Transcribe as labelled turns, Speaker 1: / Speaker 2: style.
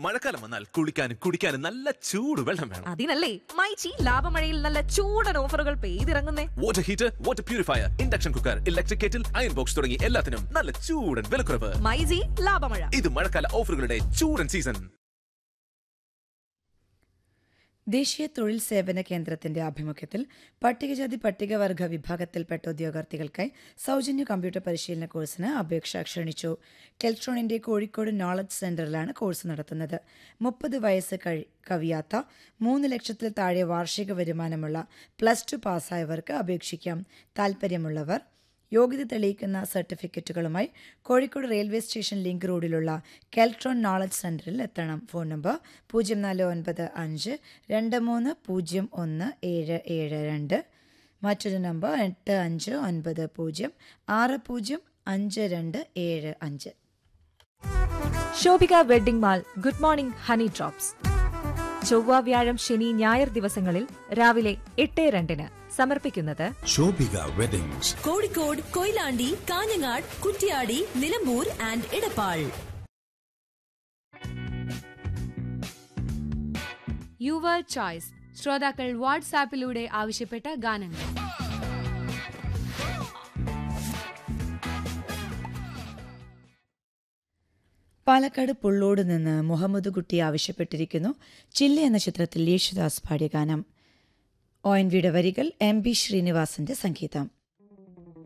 Speaker 1: മഴക്കാലം വന്നാൽ കുളിക്കാനും കുടിക്കാനും നല്ല ചൂട് വെള്ളം വേണം
Speaker 2: അതിനല്ലേ മൈച്ചി ലാഭമഴയിൽ നല്ല ചൂടൻ ഓഫറുകൾ പെയ്തിറങ്ങുന്നേ
Speaker 1: water heater water purifier induction cooker electric kettle iron box തുടങ്ങി എല്ലാത്തിനും നല്ല ചൂടൻ വിലക്കുറവ്
Speaker 2: മൈജി ലാഭമഴ
Speaker 1: ഇത് മഴക്കാല ഓഫറുകളുടെ ചൂടൻ സീസൺ
Speaker 3: ദേശീയ തൊഴിൽ സേവന കേന്ദ്രത്തിന്റെ ആഭിമുഖ്യത്തിൽ പട്ടികജാതി പട്ടികവർഗ വിഭാഗത്തിൽപ്പെട്ട ഉദ്യോഗാർത്ഥികൾക്കായി സൗജന്യ കമ്പ്യൂട്ടർ പരിശീലന കോഴ്സിന് അപേക്ഷ ക്ഷണിച്ചു കെൽട്രോണിന്റെ കോഴിക്കോട് നോളജ് സെന്ററിലാണ് കോഴ്സ് നടത്തുന്നത് മുപ്പത് വയസ്സ് കഴി കവിയാത്ത മൂന്ന് ലക്ഷത്തിൽ താഴെ വാർഷിക വരുമാനമുള്ള പ്ലസ് ടു പാസ്സായവർക്ക് അപേക്ഷിക്കാം താൽപ്പര്യമുള്ളവർ യോഗ്യത തെളിയിക്കുന്ന സർട്ടിഫിക്കറ്റുകളുമായി കോഴിക്കോട് റെയിൽവേ സ്റ്റേഷൻ ലിങ്ക് റോഡിലുള്ള കെൽട്രോൺ നോളജ് സെന്ററിൽ എത്തണം ഫോൺ നമ്പർ പൂജ്യം നാല് ഒൻപത് അഞ്ച് രണ്ട് മൂന്ന് പൂജ്യം ഒന്ന് ഏഴ് ഏഴ് രണ്ട് മറ്റൊരു നമ്പർ എട്ട് അഞ്ച് ഒൻപത് പൂജ്യം ആറ് പൂജ്യം അഞ്ച് രണ്ട് ഏഴ് അഞ്ച്
Speaker 2: Shobhika wedding mall good morning honey drops ചൊവ്വ വ്യാഴം ശനി ഞായർ ദിവസങ്ങളിൽ രാവിലെ എട്ട് രണ്ടിന് സമർപ്പിക്കുന്നത്
Speaker 4: Shobhika weddings
Speaker 5: Kozhikode Koyilandy Kanhangad Kuttiadi Nilambur and Edappal
Speaker 6: your choice ശ്രോതാക്കൾ വാട്സാപ്പിലൂടെ ആവശ്യപ്പെട്ട ഗാനങ്ങൾ
Speaker 3: പാലക്കാട് പുള്ളോട് നിന്ന് മുഹമ്മദ് കുട്ടി ആവശ്യപ്പെട്ടിരിക്കുന്നു ചില്ല എന്ന ചിത്രത്തിൽ യേശുദാസ് പാടിയ ഗാനം ഒ എൻ വിയുടെ വരികൾ എം ബി ശ്രീനിവാസന്റെ സംഗീതം